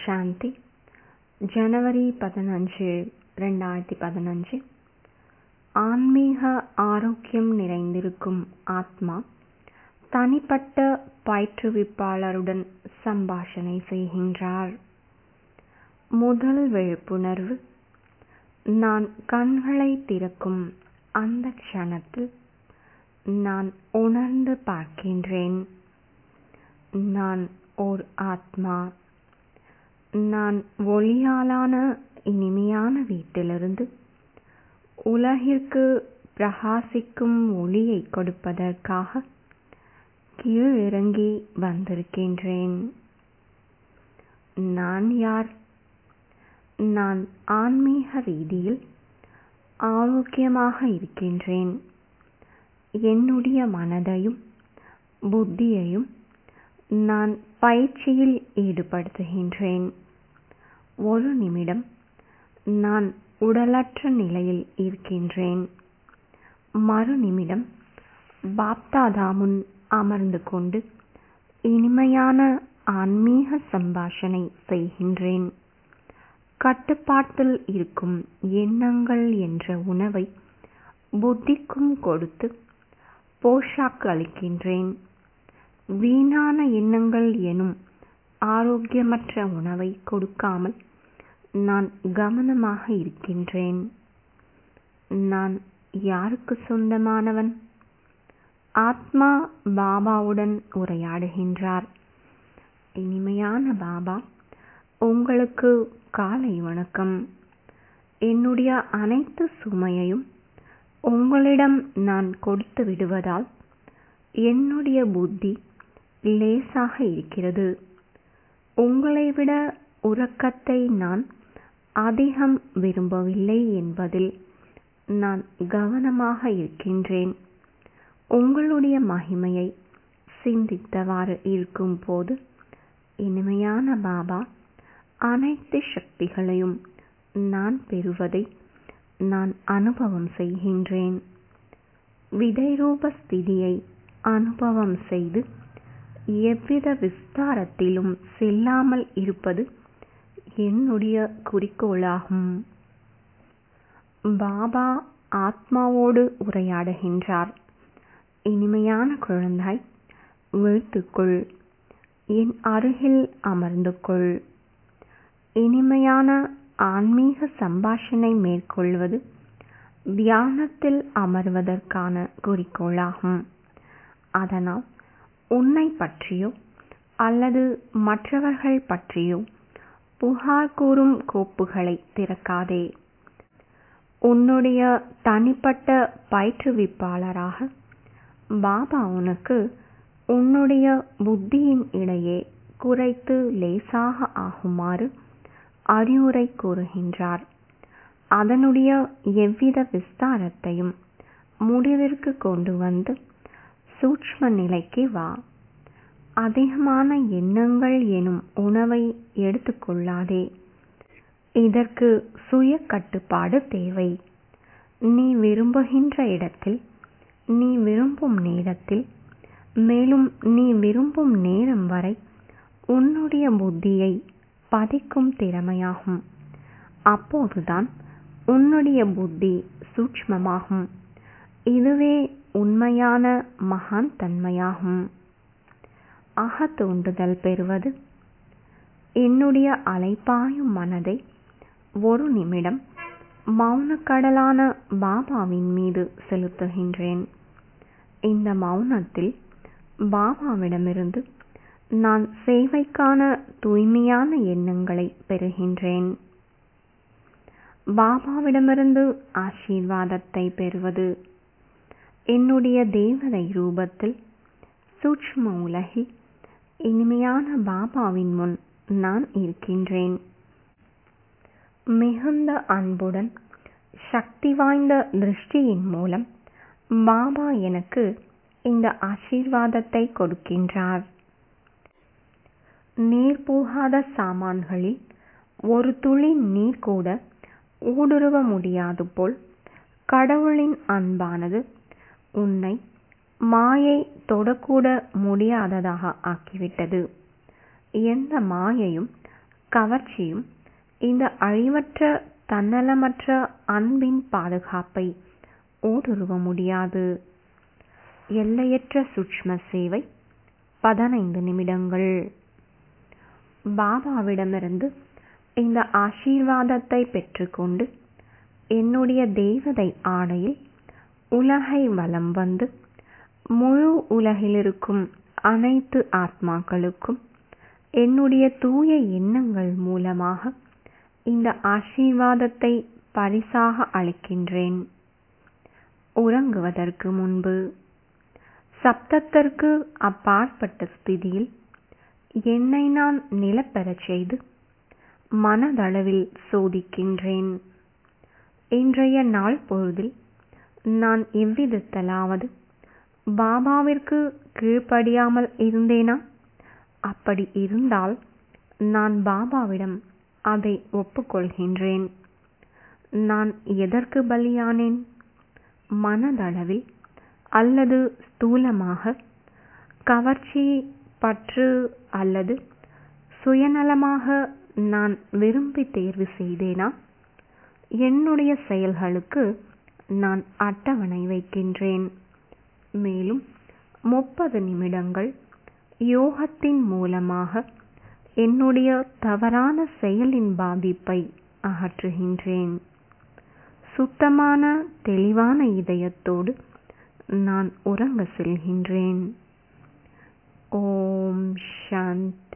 சாந்தி ஜனவரி பதினஞ்சு ரெண்டாயிரத்தி பதினஞ்சு ஆன்மீக ஆரோக்கியம் நிறைந்திருக்கும் ஆத்மா தனிப்பட்ட பயிற்றுவிப்பாளருடன் சம்பாஷணை செய்கின்றார் முதல் விழிப்புணர்வு நான் கண்களை திறக்கும் அந்த க்ஷணத்தில் நான் உணர்ந்து பார்க்கின்றேன் நான் ஓர் ஆத்மா நான் ஒளியாலான இனிமையான வீட்டிலிருந்து உலகிற்கு பிரகாசிக்கும் ஒளியை கொடுப்பதற்காக கீழிறங்கி வந்திருக்கின்றேன் நான் யார் நான் ஆன்மீக ரீதியில் ஆரோக்கியமாக இருக்கின்றேன் என்னுடைய மனதையும் புத்தியையும் நான் பயிற்சியில் ஈடுபடுத்துகின்றேன் ஒரு நிமிடம் நான் உடலற்ற நிலையில் இருக்கின்றேன் மறு நிமிடம் பாப்தாதா முன் அமர்ந்து கொண்டு இனிமையான ஆன்மீக சம்பாஷணை செய்கின்றேன் கட்டுப்பாட்டில் இருக்கும் எண்ணங்கள் என்ற உணவை புத்திக்கும் கொடுத்து போஷாக்கு அளிக்கின்றேன் வீணான எண்ணங்கள் எனும் ஆரோக்கியமற்ற உணவை கொடுக்காமல் நான் கவனமாக இருக்கின்றேன் நான் யாருக்கு சொந்தமானவன் ஆத்மா பாபாவுடன் உரையாடுகின்றார் இனிமையான பாபா உங்களுக்கு காலை வணக்கம் என்னுடைய அனைத்து சுமையையும் உங்களிடம் நான் கொடுத்து விடுவதால் என்னுடைய புத்தி லேசாக இருக்கிறது உங்களை விட உறக்கத்தை நான் அதிகம் விரும்பவில்லை என்பதில் நான் கவனமாக இருக்கின்றேன் உங்களுடைய மகிமையை சிந்தித்தவாறு இருக்கும் போது இனிமையான பாபா அனைத்து சக்திகளையும் நான் பெறுவதை நான் அனுபவம் செய்கின்றேன் விதைரூப ஸ்திதியை அனுபவம் செய்து எவ்வித விஸ்தாரத்திலும் செல்லாமல் இருப்பது என்னுடைய குறிக்கோளாகும் பாபா ஆத்மாவோடு உரையாடுகின்றார் இனிமையான குழந்தாய் விழுத்துக்கொள் என் அருகில் அமர்ந்து கொள் இனிமையான ஆன்மீக சம்பாஷணை மேற்கொள்வது தியானத்தில் அமர்வதற்கான குறிக்கோளாகும் அதனால் உன்னை பற்றியோ அல்லது மற்றவர்கள் பற்றியோ புகார் கூறும் கோப்புகளை திறக்காதே உன்னுடைய தனிப்பட்ட பயிற்றுவிப்பாளராக பாபா உனக்கு உன்னுடைய புத்தியின் இடையே குறைத்து லேசாக ஆகுமாறு அறிவுரை கூறுகின்றார் அதனுடைய எவ்வித விஸ்தாரத்தையும் முடிவிற்கு கொண்டு வந்து சூட்ச்ம நிலைக்கு வா அதிகமான எண்ணங்கள் எனும் உணவை எடுத்துக்கொள்ளாதே இதற்கு சுய கட்டுப்பாடு தேவை நீ விரும்புகின்ற இடத்தில் நீ விரும்பும் நேரத்தில் மேலும் நீ விரும்பும் நேரம் வரை உன்னுடைய புத்தியை பதிக்கும் திறமையாகும் அப்போதுதான் உன்னுடைய புத்தி சூட்ச்மமாகும் இதுவே உண்மையான மகான் தன்மையாகும் அக தூண்டுதல் பெறுவது என்னுடைய அலைப்பாயும் மனதை ஒரு நிமிடம் மௌனக்கடலான பாபாவின் மீது செலுத்துகின்றேன் இந்த மௌனத்தில் பாபாவிடமிருந்து நான் சேவைக்கான தூய்மையான எண்ணங்களை பெறுகின்றேன் பாபாவிடமிருந்து ஆசீர்வாதத்தை பெறுவது என்னுடைய தேவதை ரூபத்தில் சூட்ச்ம உலகில் இனிமையான பாபாவின் முன் நான் இருக்கின்றேன் மிகுந்த அன்புடன் சக்தி வாய்ந்த திருஷ்டியின் மூலம் பாபா எனக்கு இந்த ஆசீர்வாதத்தை கொடுக்கின்றார் நீர் போகாத சாமான்களில் ஒரு துளி நீர் கூட ஊடுருவ முடியாது போல் கடவுளின் அன்பானது உன்னை மாயை தொடக்கூட முடியாததாக ஆக்கிவிட்டது எந்த மாயையும் கவர்ச்சியும் இந்த அழிவற்ற தன்னலமற்ற அன்பின் பாதுகாப்பை ஊடுருவ முடியாது எல்லையற்ற சூட்ச்ம சேவை பதினைந்து நிமிடங்கள் பாபாவிடமிருந்து இந்த ஆசீர்வாதத்தை பெற்றுக்கொண்டு என்னுடைய தேவதை ஆடையில் உலகை வலம் வந்து முழு உலகிலிருக்கும் அனைத்து ஆத்மாக்களுக்கும் என்னுடைய தூய எண்ணங்கள் மூலமாக இந்த ஆசீர்வாதத்தை பரிசாக அளிக்கின்றேன் உறங்குவதற்கு முன்பு சப்தத்திற்கு அப்பாற்பட்ட ஸ்திதியில் என்னை நான் நிலப்பெறச் செய்து மனதளவில் சோதிக்கின்றேன் இன்றைய நாள் பொழுதில் நான் எவ்விதத்தலாவது பாபாவிற்கு கீழ்ப்படியாமல் இருந்தேனா அப்படி இருந்தால் நான் பாபாவிடம் அதை ஒப்புக்கொள்கின்றேன் நான் எதற்கு பலியானேன் மனதளவில் அல்லது ஸ்தூலமாக கவர்ச்சி பற்று அல்லது சுயநலமாக நான் விரும்பி தேர்வு செய்தேனா என்னுடைய செயல்களுக்கு நான் அட்டவணை வைக்கின்றேன் மேலும் முப்பது நிமிடங்கள் யோகத்தின் மூலமாக என்னுடைய தவறான செயலின் பாதிப்பை அகற்றுகின்றேன் சுத்தமான தெளிவான இதயத்தோடு நான் உறங்க செல்கின்றேன் ஓம் சாந்தி